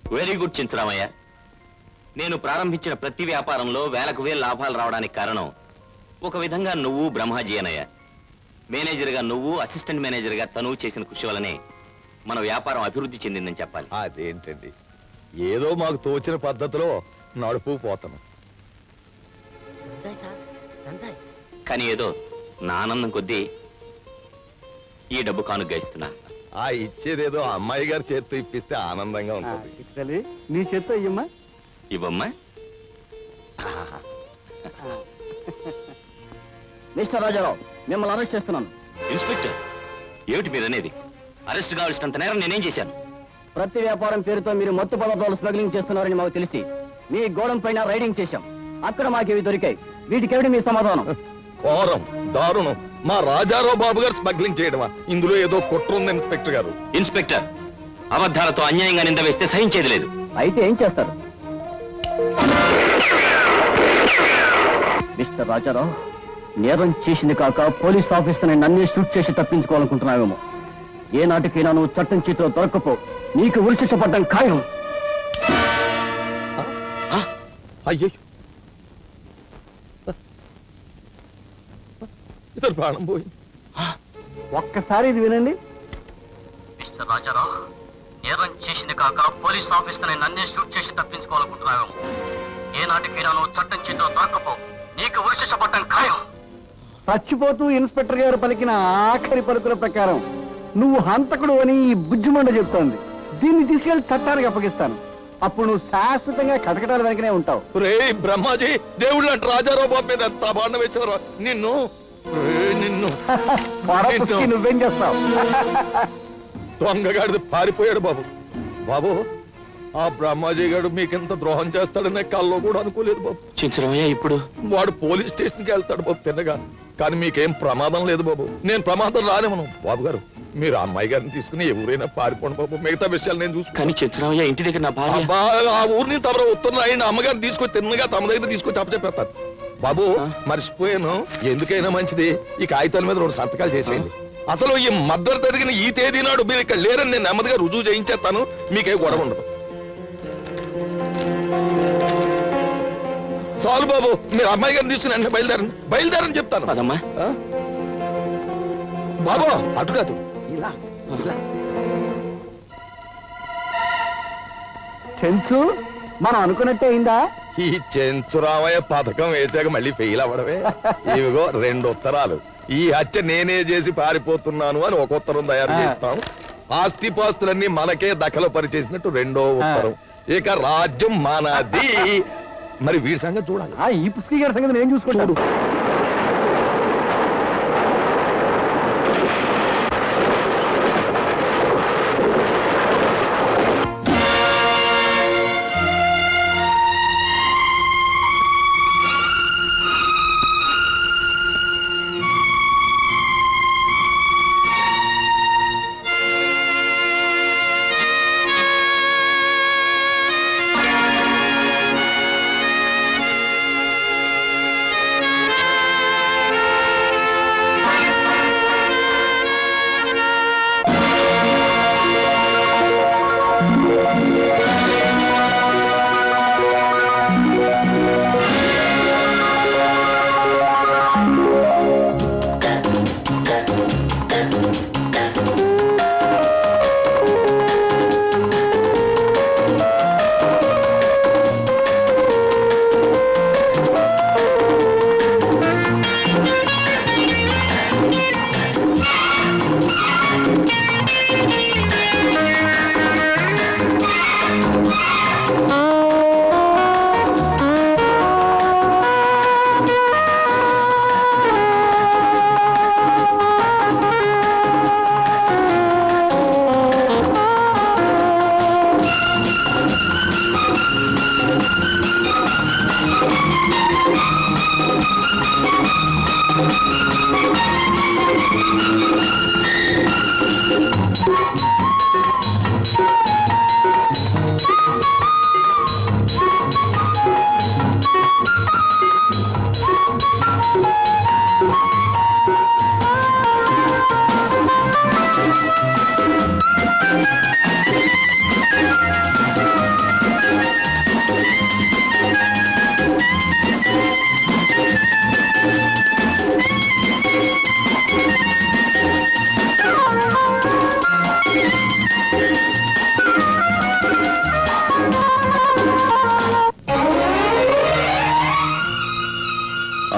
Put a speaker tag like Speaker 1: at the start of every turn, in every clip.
Speaker 1: Very good చించరామయ్య నేను ప్రారంభించిన ప్రతి వ్యాపారంలో వేలకు వేలు లాభాలు రావడానికి కారణం ఒక విధంగా నువ్వు బ్రహ్మాజీ అనయ్య మేనేజర్గా నువ్వు అసిస్టెంట్ మేనేజర్గా తనువు చేసిన కృషి వలనే మన వ్యాపారం అభివృద్ధి చెందిందని చెప్పాలి
Speaker 2: అదేంటండి ఏదో మాకు తోచిన పద్ధతిలో నడుపు పోతాను
Speaker 1: కానీ ఏదో నా ఆనందం కొద్దీ ఈ డబ్బు కానుగ్గా ఇస్తున్నా
Speaker 2: ఆ ఇచ్చేదేదో అమ్మాయి గారి చేత్తో ఇప్పిస్తే ఆనందంగా ఉంటుంది
Speaker 3: తల్లి నీ చేత్తో అయ్యమ్మా
Speaker 1: ఇవ్వమ్మా
Speaker 3: మిస్టర్ రాజారావు మిమ్మల్ని అరెస్ట్ చేస్తున్నాను
Speaker 1: ఇన్స్పెక్టర్ ఏమిటి మీరనేది అరెస్ట్ కావాల్సినంత నేరం నేనేం చేశాను
Speaker 3: ప్రతి వ్యాపారం పేరుతో మీరు మత్తు పదార్థాలు స్మగ్లింగ్ చేస్తున్నారని మాకు తెలిసి మీ గోడం పైన రైడింగ్ చేశాం అక్కడ మాకు ఇవి దొరికాయి వీటికెవిడి మీ సమాధానం
Speaker 2: ఘోరం దారుణం మా రాజారావు బాబు గారు స్మగ్లింగ్ చేయడమా ఇందులో ఏదో కుట్ర ఉంది ఇన్స్పెక్టర్ గారు
Speaker 1: ఇన్స్పెక్టర్ అబద్ధాలతో అన్యాయంగా నింద వేస్తే సహించేది లేదు
Speaker 3: అయితే ఏం చేస్తారు మిస్టర్ రాజారావు నేరం చేసింది కాక పోలీస్ ఆఫీసర్ని నన్నే షూట్ చేసి తప్పించుకోవాలనుకుంటున్నావేమో ఏ నాటికైనా నువ్వు చట్టం చేతిలో దొరకపో నీకు ఉరిశిక్ష పడ్డం ఖాయం
Speaker 2: అయ్యో ఇతను ప్రాణం పోయింది
Speaker 3: ఒక్కసారి ఇది వినండి
Speaker 4: మిస్టర్ రాజారావు నేరం చేసింది కాక పోలీస్ ఆఫీసర్ని నన్నే షూట్ చేసి తప్పించుకోవాలనుకుంటున్నావేమో ఏ నాటికైనా నువ్వు చట్టం చేతిలో దొరకపో నీకు ఉరిశిక్ష పట్టం ఖాయం
Speaker 3: చచ్చిపోతూ ఇన్స్పెక్టర్ గారు పలికిన ఆఖరి పలుకుల ప్రకారం నువ్వు హంతకుడు అని ఈ బుజ్జిమండ చెప్తోంది దీన్ని తీసుకెళ్లి చట్టానికి అప్పగిస్తాను అప్పుడు నువ్వు శాశ్వతంగా కటకటాల వెనకనే ఉంటావు
Speaker 2: రే బ్రహ్మాజీ దేవుళ్ళు అంటే రాజారావు బాబు మీద ఎంత బాండ వేశారు నిన్ను రే, నిన్ను
Speaker 3: పొరపుచ్చి నువ్వేం చేస్తావు
Speaker 2: దొంగగాడిది పారిపోయాడు బాబు బాబు ఆ బ్రహ్మాజీ గారు మీకింత ద్రోహం చేస్తాడనే కల్లో కూడా అనుకోలేదు బాబు
Speaker 1: చించరమయ్య ఇప్పుడు
Speaker 2: వాడు పోలీస్ స్టేషన్కి వెళ్తాడు బాబు తిన్నగా కానీ మీకేం ప్రమాదం లేదు బాబు నేను ప్రమాదం రానివ్వను బాబు గారు మీరు ఆ అమ్మాయి గారిని తీసుకుని ఎవరైనా పారిపోండి బాబు మిగతా విషయాలు నేను చూసుకుని
Speaker 1: కానీ చించరమయ్య ఇంటి దగ్గర నా భార్య
Speaker 2: అబ్బా, ఆ ఊరిని తమరు ఉత్తరం అయిన అమ్మగారిని తీసుకొచ్చి తిన్నగా తమ దగ్గర తీసుకొచ్చి అప్పచెప్పేస్తాను బాబు మర్చిపోయాను ఎందుకైనా మంచిది ఈ కాగితాల మీద రెండు సంతకాలు చేసేయండి అసలు ఈ మద్దతు జరిగిన ఈ తేదీ నాడు మీరు ఇక్కడ లేరని నేను నెమ్మదిగా రుజువు చేయించేస్తాను మీకే గొడవ ఉండదు చాలు బాబు మీరు అమ్మాయి గారిని తీసుకుని వెంటనే బయలుదేరండి బయలుదేరని చెప్తాను
Speaker 1: పదమ్మా
Speaker 2: ఆ? బాబు అటు కాదు ఇలా ఇలా
Speaker 3: చెంచు మనం అనుకున్నట్టే అయిందా
Speaker 2: ఈ చెంచురామయ్య పథకం వేసాక మళ్ళీ ఫెయిల్ అవ్వడమే ఇవిగో రెండు ఉత్తరాలు ఈ హత్య నేనే చేసి పారిపోతున్నాను అని ఒక ఉత్తరం తయారు
Speaker 3: ఆ.
Speaker 2: చేస్తాం ఆస్తి పాస్తులన్నీ మనకే దఖలు పరిచేసినట్టు రెండో ఉత్తరం ఇక రాజ్యం మనది మరి వీడి సంగతి చూడాలి
Speaker 3: ఆ ఈ పుస్తకీ గారి సంగతి నేను చూసుకుంటాను
Speaker 2: ఆ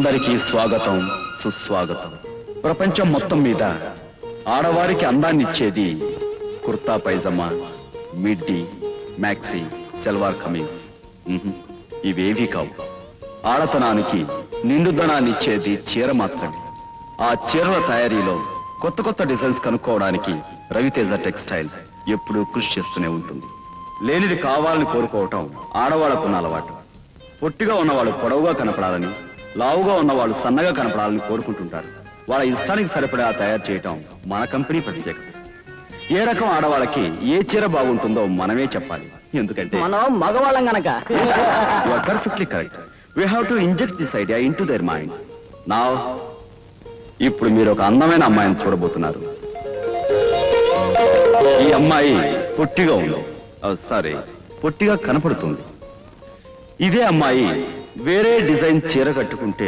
Speaker 5: అందరికీ స్వాగతం సుస్వాగతం ప్రపంచం మొత్తం మీద ఆడవారికి అందాన్ని ఇచ్చేది కుర్తా పైజమా మిడ్డీ మ్యాక్సీ సెల్వార్ కమీజ్ ఉహుం, ఇవేవి కావు ఆడతనానికి నిండుదనాన్ని ఇచ్చేది చీర మాత్రమే ఆ చీరల తయారీలో కొత్త కొత్త డిజైన్స్ కనుక్కోవడానికి రవితేజ టెక్స్టైల్స్ ఎప్పుడూ కృషి చేస్తూనే ఉంటుంది లేనిది కావాలని కోరుకోవటం ఆడవాళ్లకున్న అలవాటు పొట్టిగా ఉన్నవాళ్ళు పొడవుగా కనపడాలని లావుగా ఉన్నవాళ్ళు సన్నగా కనపడాలని కోరుకుంటుంటారు వాళ్ళ ఇష్టానికి సరిపడా తయారు చేయటం మన కంపెనీ ప్రత్యేకత ఏ రకం ఆడవాళ్ళకి ఏ చీర బాగుంటుందో మనమే చెప్పాలి ఎందుకంటే
Speaker 3: మనం మగవాళ్ళం గనక
Speaker 5: perfectly correct we have to inject this idea into their mind నా ఇప్పుడు మీరు ఒక అందమైన అమ్మాయిని చూడబోతున్నారు ఈ అమ్మాయి పొట్టిగా ఉంది సారీ పొట్టిగా కనపడుతుంది ఇదే అమ్మాయి వేరే డిజైన్ చీర కట్టుకుంటే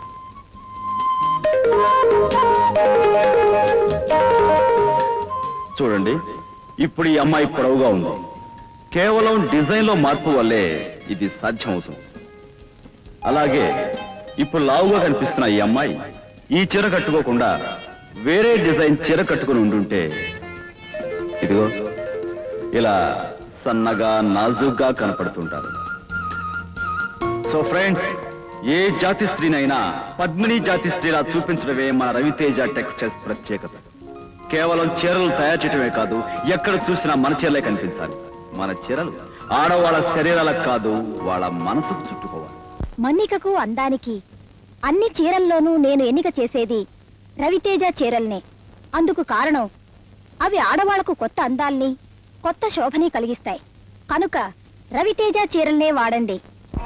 Speaker 5: చూడండి ఇప్పుడు ఈ అమ్మాయి పొడవుగా ఉంది కేవలం డిజైన్ లో మార్పు వల్లే ఇది సాధ్యం అవుతుంది అలాగే ఇప్పుడు లావుగా కనిపిస్తున్న ఈ అమ్మాయి ఈ చీర కట్టుకోకుండా వేరే డిజైన్ చీర కట్టుకుని ఉండుంటే ఇదిగో ఇలా సన్నగా నాజుగ్గా కనపడుతుంటారు సో ఫ్రెండ్స్ ఏ జాతి స్త్రీనైనా పద్మిని జాతి స్త్రీలా చూపించడమే మన రవితేజ టెక్స్టైల్స్ ప్రత్యేకత కేవలం చీరలు తయారు చేయటమే కాదు ఎక్కడ చూసినా మన చీరలే కనిపించాలి మన చీరలు ఆడవాళ్ళ శరీరాలకు కాదు వాళ్ళ మనసుకు చుట్టుకోవాలి
Speaker 6: మన్నికకు అందానికి అన్ని చీరల్లోనూ నేను ఎన్నిక చేసేది రవితేజ చీరల్నే అందుకు కారణం అవి ఆడవాళ్లకు కొత్త అందాల్ని కొత్త శోభని కలిగిస్తాయి కనుక రవితేజ చీరల్నే వాడండి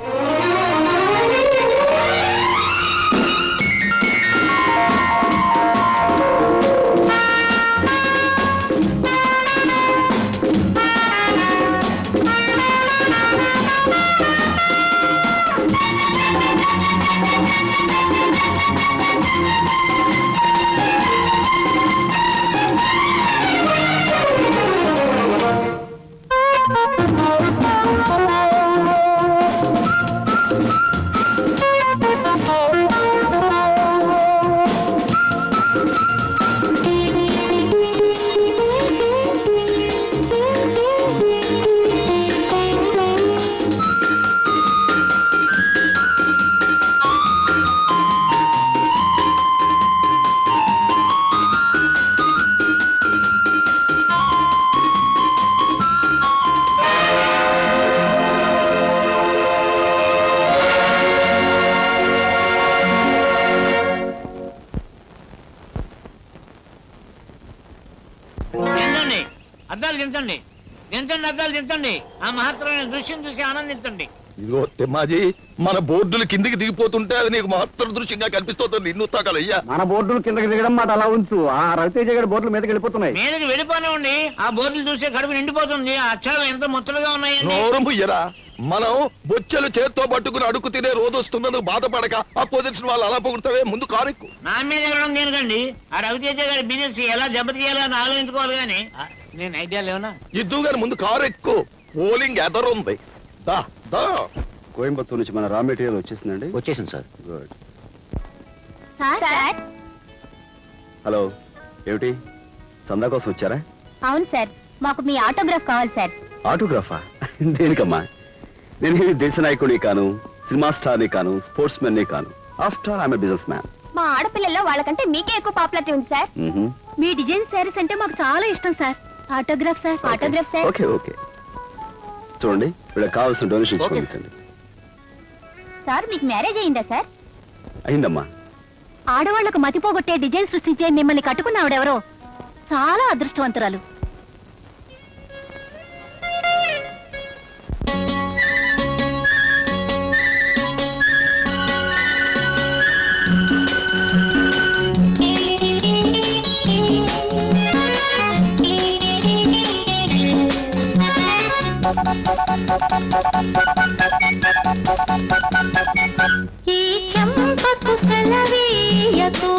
Speaker 7: దించండి అద్దాలు దించండి దించండి అద్దాలు దించండి ఆ మహత్తరమైన దృశ్యం చూసి ఆనందించండి
Speaker 2: ఇదిగో తిమ్మాజీ మన బోర్డులు కిందికి దిగిపోతుంటే అది నీకు మహత్తర దృశ్యంగా కనిపిస్తుంది నిన్ను తాకాలయ్యా
Speaker 3: మన బోర్డులు కిందకి దిగడం మాట అలా ఉంచు ఆ రవితేజ గారి బోర్డులు మీదకి వెళ్ళిపోతున్నాయి
Speaker 7: మీదకి వెళ్ళిపోనివ్వండి ఆ బోర్డులు చూసే కడుపు నిండిపోతుంది ఆ అక్షరాలు ఎంత ముచ్చలుగా ఉన్నాయండి
Speaker 2: నోరు ముయ్యరా మనం బొచ్చెలు చేత్తో పట్టుకుని అడుగు తినే రోజు వస్తున్నందుకు బాధపడక అపోజిషన్ వాళ్ళు అలా పొగుడతావే ముందు కారెక్కు
Speaker 7: నా మీద ఎగరడం దేనికండి ఆ రవితేజ గారి బిజినెస్ ఎలా దెబ్బతీయాలో అని ఆలోచించుకోవాలి కానీ ఆ, నేను ఐడియా లేవనా
Speaker 2: ఇద్దు గాని ముందు కారెక్కు పోలింగ్ ఎదరుంది దా దా
Speaker 5: కోయంబత్తూరు నుంచి మన రా మెటీరియల్ వచ్చేసిందండి
Speaker 1: వచ్చేసింది సార్
Speaker 5: గుడ్
Speaker 6: సార్
Speaker 5: హలో ఏమిటి చందా కోసం వచ్చారా
Speaker 6: అవును సార్ మాకు మీ ఆటోగ్రాఫ్ కావాలి సార్
Speaker 5: ఆటోగ్రాఫా దేనికమ్మా నేను ఏమి దేశ నాయకుడి కాను సినిమా స్టార్ని కాను స్పోర్ట్స్ మెన్ని కాను ఆఫ్టర్ ఐఎమ్ బిజినెస్ మ్యాన్
Speaker 6: మా ఆడపిల్లల్లో వాళ్ళకంటే మీకే ఎక్కువ పాపులారిటీ ఉంది సార్ మీ డిజైన్ శారీస్ అంటే మాకు చాలా ఇష్టం sir autograph sir autograph sir
Speaker 5: okay okay చూడండి వీళ్ళకి కావాల్సిన డొనేషన్
Speaker 1: Okay,
Speaker 5: పంపించండి
Speaker 6: సార్ మీకు మ్యారేజ్ అయిందా సార్
Speaker 5: అయిందమ్మా
Speaker 6: ఆడవాళ్లకు మతిపోగొట్టే డిజైన్ సృష్టించే మిమ్మల్ని కట్టుకున్న ఆవిడెవరో చాలా అదృష్టవంతురాలు
Speaker 8: ఈ చంపకు సెలవీయకు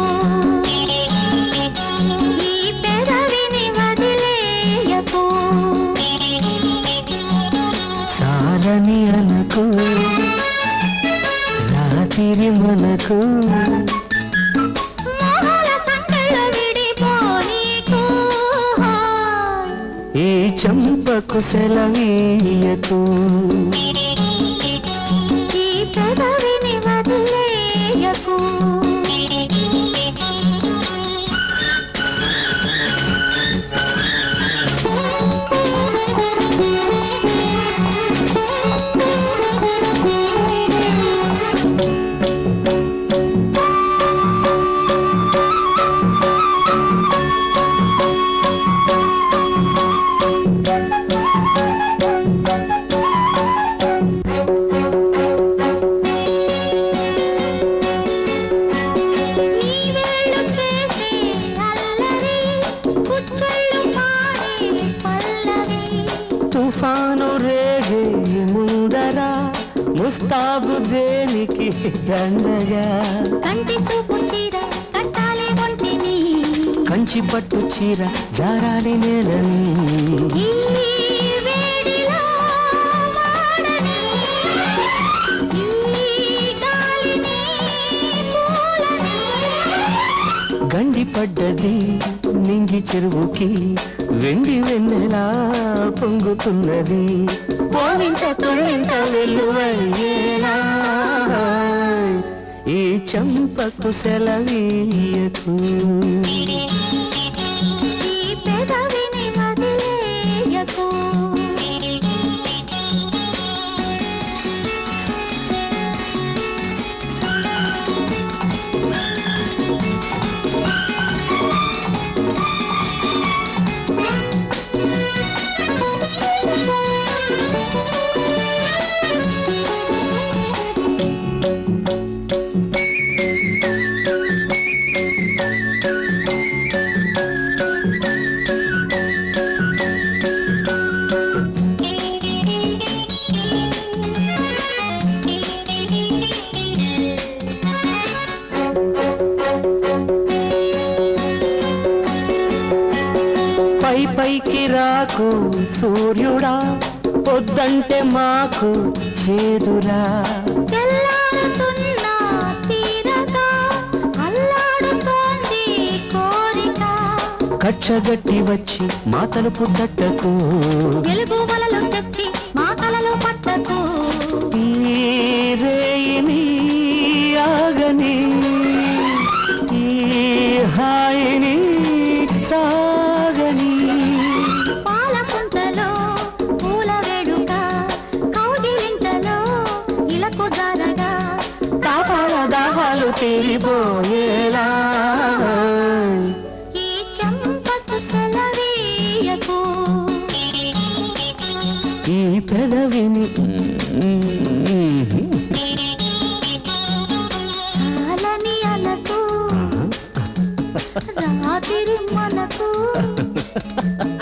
Speaker 8: ఈ పెదవిని వదిలేయకు
Speaker 9: చాలని అనకు రాత్రి మనకు చంపకు సెలవీయకు
Speaker 8: ఈ పెదవిని వదిలేయకు నీ వేళ్ళు చేసే అల్లరి కుచ్చెళ్ళు పాడే పల్లవి
Speaker 9: తుఫాను రేగే ముందర ముస్తాబు దేనికి దండగా
Speaker 8: కంటి చూపు చీర కట్టాలి ఒంటిని
Speaker 9: కంచి పట్టు చీర జారాలి నేలని
Speaker 8: ఈ వేడిలో వాడని ఈ గాలిని పూలని
Speaker 9: గండి పడ్డది నింగి చెరువుకి వెండి వెన్నెలా పొంగుతున్నది పోవింత తొలింత వెల్లువయ్యేలా ఈ చంపకు సెలవీయకు
Speaker 8: ఈ పెదవిని వదిలేయకు
Speaker 9: పై పైకి రాకు సూర్యుడా పొద్దంటే మాకు చేదురా
Speaker 8: తెల్లారుతున్న తీరగా అల్లాడుతోంది కోరిక
Speaker 9: కచ్చగట్టి వచ్చి మా తలుపు తట్టకు
Speaker 8: వెలుగు వలలు తెచ్చి మా కలలో పట్టకు
Speaker 9: ఈ రేయిని ఆగని ఈ హాయిని సాగని
Speaker 8: పాల పుంతలో పూల వేడుక కౌగిలింతలో ఇలకు జారగా
Speaker 9: తాపాల దాహాలు తీరిపోయేలా
Speaker 8: ఈ చెంపకు సెలవీయకు
Speaker 9: ఈ పెదవిని
Speaker 8: చాలని అలకు రాత్రి మనకు